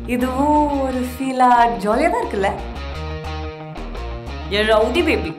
இதுவும் ஒரு ஃபீலா ஜாலியாக தான் இருக்குல்ல என் ரவுடி பேபி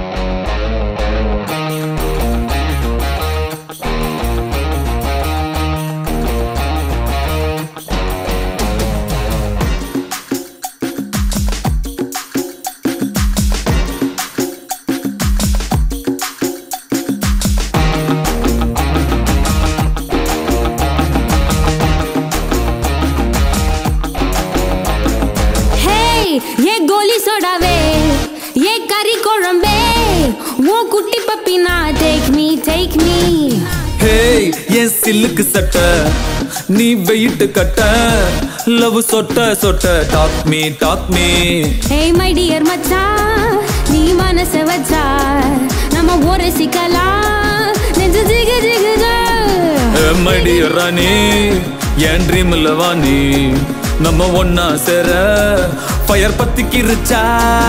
ஹேய் ஏ கோலி சோடாவே ஏ கறி குழம்பே உன் குட்டி பப்பினா take me take me hey என் சில்லுக்கு சட்டை நீ வெயிட் கட்ட லவ் சொட்ட சொட்ட talk me talk me hey my dear மச்சான் நீ மனச வச்சா நம்ம ஒரு சிக்கலாம் நெஞ்சு ஜிகு ஜிகு மடி ராணி என் ட்ரீம்ல வாணி நம்ம ஒன்னா சேர ஃபயர் பத்திக்கிருச்சா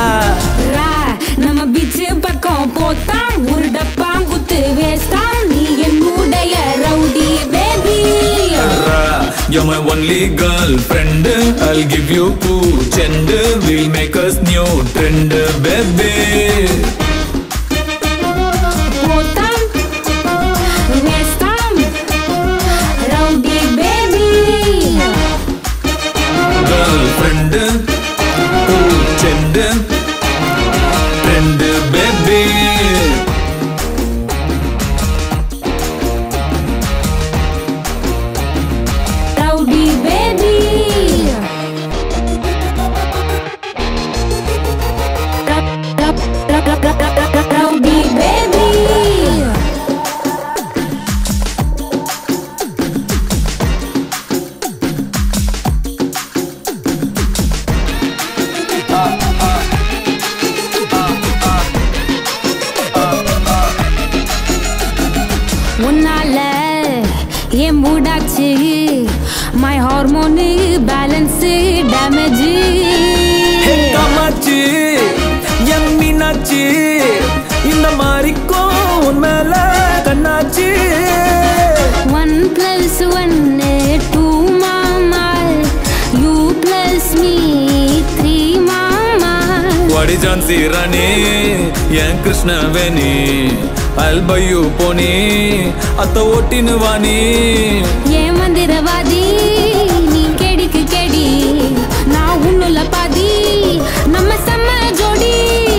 நம்ம பீச்சு பக்கம் போத்தான் ஒரு டப்பாம் குத்து வேஸ்டாம் நீ என்னுடைய rowdy baby You're my only girlfriend I'll give you cool chend We'll make us new trend baby போத்தான் வேஸ்டாம் rowdy baby girlfriend cool chend trend baby rowdy baby rowdy baby உன்னால என் மூடாச்சு my hormone balance damage Hey Kamatchi என் மீனாட்சி இந்த மாதிரிக்கும் உன் மேல கண்ணாச்சி ஒன் பிளஸ் ஒன்னு டூ மாமா யூ பிளஸ் மீ த்ரீ மாமா வாடி ஜான்சி ராணி என் கிருஷ்ணவேணி அல்பையு போனி அத்த ஓட்டினு வாணி ஏன் மந்திரவாதி நீ கெடிக்கு கெடி நான் உன்னுல பாதி நம்ம செம்ம ஜோடி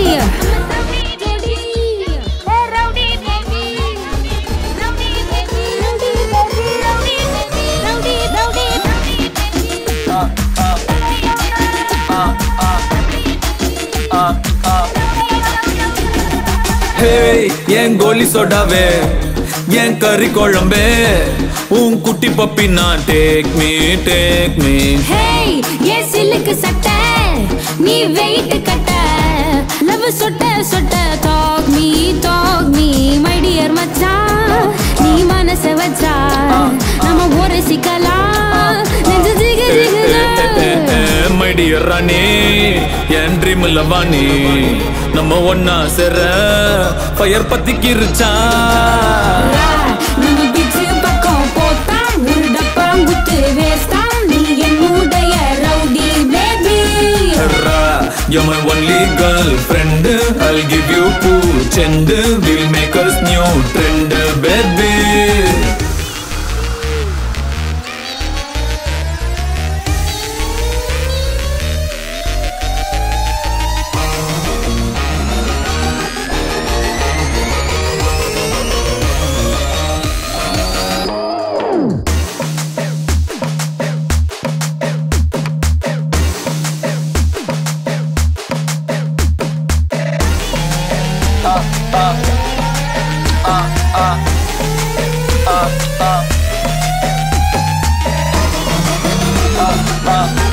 ஹேய் என் கோலி சோடாவே என் கறி குழம்பே உன் குட்டி பப்பி நான் take me take me hey ஏன் சில்லுக்கு சட்டை நீ வெயிட் கட்ட லவ் சொட்ட சொட்ட talk me talk me my dear மச்சான் நீ மனச வச்சா நம்ம ஒரு சிக்கலாம் நெஞ்சு ஜிகு ஜிகு மைடியர் ராணி என் ட்ரீம்ல வாணி நம்ம ஒன்னா சேர ஃபயர் பத்திக்கிருச்சா நம்ம பீச்சு பக்கம் போத்தான் ஒரு டப்பாம் குத்து வேஸ்டாம் நீ என்னுடைய rowdy baby You're my only girlfriend I'll give you cool chend We'll make us new trend baby uh, uh.